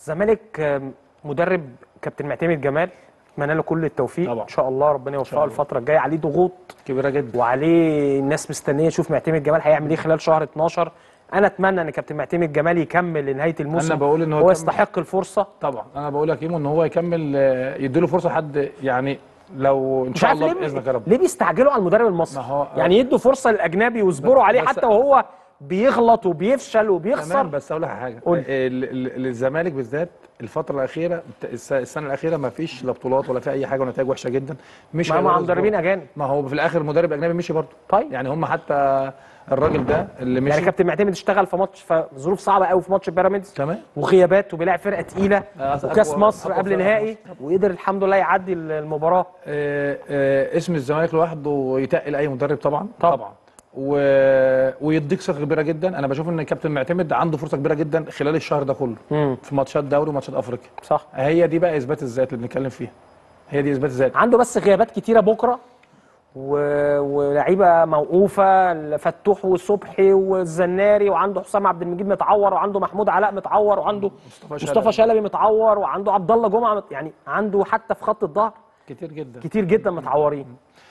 الزمالك آم، مدرب كابتن معتمد جمال اتمنى له كل التوفيق طبعا. ان شاء الله ربنا يوفقه الله. الفتره الجايه عليه ضغوط كبيره جدا وعليه الناس مستنيه تشوف معتمد جمال هيعمل ايه خلال شهر 12 انا اتمنى ان كابتن معتمد جمال يكمل لنهايه الموسم أنا بقول إن هو هو يكمل. يستحق الفرصه طبعا انا بقول لك ايمو ان هو يكمل آه، يديله فرصه حد يعني لو ان مش شاء عارف الله ليه باذنك يا رب ليه بيستعجلوا على المدرب المصري ما هو- يعني يدوا فرصه للاجنبي ويصبروا عليه بس- حتى وهو بيغلط وبيفشل وبيخسر تمام بس اقول لك حاجه قول. ال- ال- الزمالك بالذات الفتره الاخيره الس- السنه الاخيره ما فيش لا بطولات ولا في اي حاجه ونتائج وحشه جدا مش مع مع هيقدروا مدربين يصبروا. اجانب ما هو في الاخر مدرب اجنبي مشي برضه طيب يعني هم حتى الراجل ده اللي مشي يعني كابتن معتمد اشتغل في ماتش في ظروف صعبه قوي في ماتش بيراميدز تمام وغيابات وبيلعب فرقه تقيله آه، وكاس أقوى- مصر أقوى قبل فرقة في نهائي وقدر الحمد لله يعدي المباراه آه، آه، اسم الزمالك لوحده يتقل اي مدرب طبعا طبعا. و... ويديك ثقه كبيره جدا انا بشوف ان كابتن معتمد عنده فرصه كبيره جدا خلال الشهر ده كله امم في ماتشات دوري وماتشات افريقيا صح هي دي بقى اثبات الذات اللي بنتكلم فيها هي دي اثبات الذات عنده بس غيابات كتيره بكره و... ولعيبه موقوفه فتوح وصبحي والزناري وعنده حسام عبد المجيد متعور وعنده محمود علاء متعور وعنده مصطفى مصطفى شلبي متعور وعنده عبد الله جمعه مت... يعني عنده حتى في خط الظهر كتير جدا كتير جدا متعورين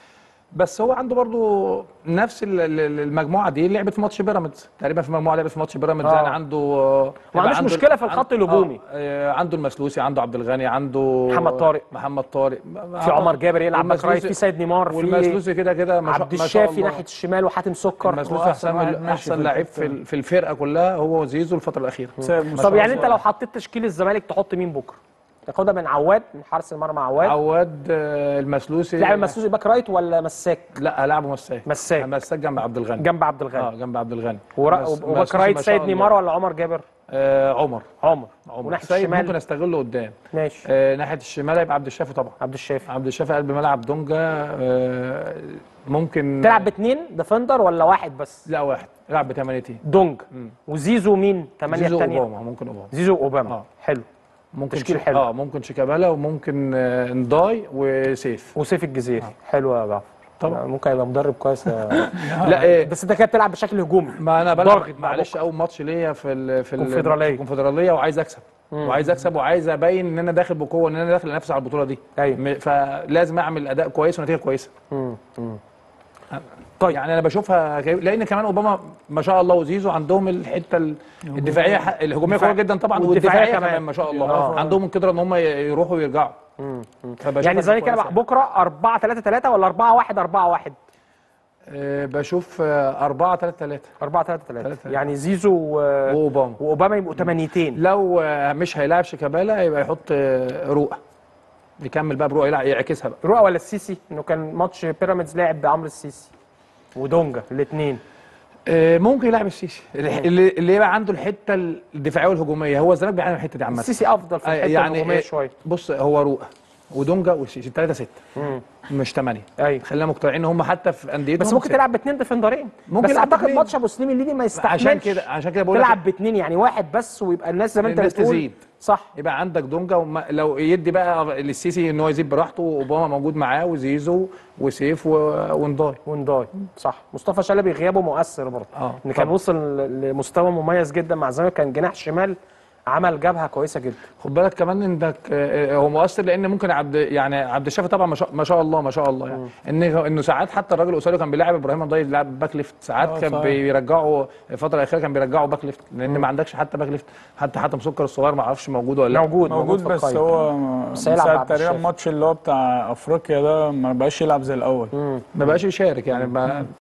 بس هو عنده برضو نفس ال- ال- المجموعه دي لعبت في ماتش بيراميدز تقريبا في مجموعه لعبت في ماتش بيراميدز آه. يعني عنده آه، ما عندوش عنده- مشكلة في الخط عن- الهجومي. آه، آه، عنده المسلوسي عنده عبد الغني عنده محمد طارق. محمد طارق في عمر جابر يلعب باك رايت والمسلوسي- في سيد نيمار في والمسلوسي كده كده ما شاء عبد ما شاء الشافي الله. ناحيه الشمال وحاتم سكر المسلوسي هو احسن أحسن واحد ماشي احسن في لعيب الحتة في ال- في الفرقه كلها هو زيزو الفتره الاخيره طب يعني انت لو حطيت تشكيل الزمالك تحط مين بكره؟ تاخدها من عواد من حارس المرمى عواد عواد آه، المسلوسي لاعب مسلوسي باك رايت ولا مساك؟ لا لعبه مساك مساك. مساك جنب عبد الغني جنب عبد الغني اه جنب عبد الغني ورا- مس- وباك مسلوسي رايت ما شاء سيد الله. نيمار ولا عمر جابر؟ آه عمر عمر عمر وناحيه سيد الشمال ممكن استغله قدام ماشي آه ناحيه الشمال هيبقى عبد الشافي طبعا عبد الشافي عبد الشافي قلب ملعب دونجا آه ممكن تلعب باثنين ديفندر ولا واحد بس؟ لا واحد يلعب بثمانيتين دونج وزيزو مين؟ ثمانية زيزو الثانية اوباما ممكن اوباما زيزو اوباما آه. حلو ممكن تشكيل شيك- حلو. اه ممكن شيكابالا وممكن آه نداي وسيف وسيف الجزيري حلو يا جعفر طبعا. ممكن يبقى مدرب كويس يا- لا إيه بس انت كده بتلعب بشكل هجومي ما انا ضاغط بلعب مع معلش بكرة. اول ماتش ليا في ال في ال- الكونفدرالية. في الكونفدراليه وعايز اكسب وعايز اكسب وعايز ابين ان انا داخل بقوه ان انا داخل انافس على البطوله دي أيوة. م- فلازم اعمل اداء كويس ونتيجه كويسه مم. مم. طيب يعني انا بشوفها كي- لان كمان اوباما ما شاء الله وزيزو عندهم الحته ال- الدفاعيه ح- الهجوميه الدفاع- قويه جدا طبعا والدفاعية والدفاعيه كمان. كمان ما شاء الله آه. عندهم القدره ان هم ي- يروحوا ويرجعوا فبشوفها يعني الزمالك كويسة. يلعب بكره 4 3 3 ولا 4 1 4 1 آه، بشوف 4 3 3 4 3 3 تلاتة. يعني زيزو و... واوباما واوباما يبقوا ثمانيتين لو آه، مش هيلاعب شيكابالا يبقى يحط آه، رؤى يكمل بقى برؤى يلعب يعكسها بقى رؤى ولا السيسي انه كان ماتش بيراميدز لعب بعمرو السيسي ودونجا الاثنين آه، ممكن يلعب السيسي اللي اللي يبقى عنده الحته الدفاعيه والهجوميه هو الزمالك بيعاني من الحته دي عامه السيسي افضل في آه، الحته يعني الهجوميه آه، شويه بص هو رؤى ودونجا والسيسي 3 6 مم. مش 8 ايوه خلينا مقتنعين ان هم حتى في انديتهم بس ممكن ستة. تلعب باثنين ديفندرين ممكن بس يلعب اعتقد باتنين. ماتش ابو سليم الليبي ما يستحملش عشان كده عشان كده بقول لك تلعب باثنين يعني واحد بس ويبقى الناس زي ما انت الناس بتقول تزيد. صح يبقى عندك دونجا وما لو يدي بقى للسيسي ان هو يزيد براحته واوباما موجود معاه وزيزو وسيف و- ونداي ونداي صح مصطفى شلبي غيابه مؤثر برضه اه ان كان طبعا. وصل لمستوى مميز جدا مع الزمالك كان جناح شمال عمل جبهه كويسه جدا خد بالك كمان انك آه، هو مؤثر لان ممكن عبد يعني عبد الشافي طبعا ما شاء, ما شاء الله ما شاء الله يعني ان انه ساعات حتى الراجل قصير كان بيلاعب ابراهيم ضاي يلعب باك ليفت ساعات اه كان صحيح. بيرجعوا الفتره الاخيره كان بيرجعوا باك ليفت لان ما عندكش حتى باك ليفت حتى حتى مسكر الصغير ما اعرفش موجود ولا لا موجود موجود في بس القايمة. هو بس هيلعب ساعة بعد تقريبا الشافي. الماتش اللي هو بتاع افريقيا ده ما بقاش يلعب زي الاول ما بقاش يشارك يعني ما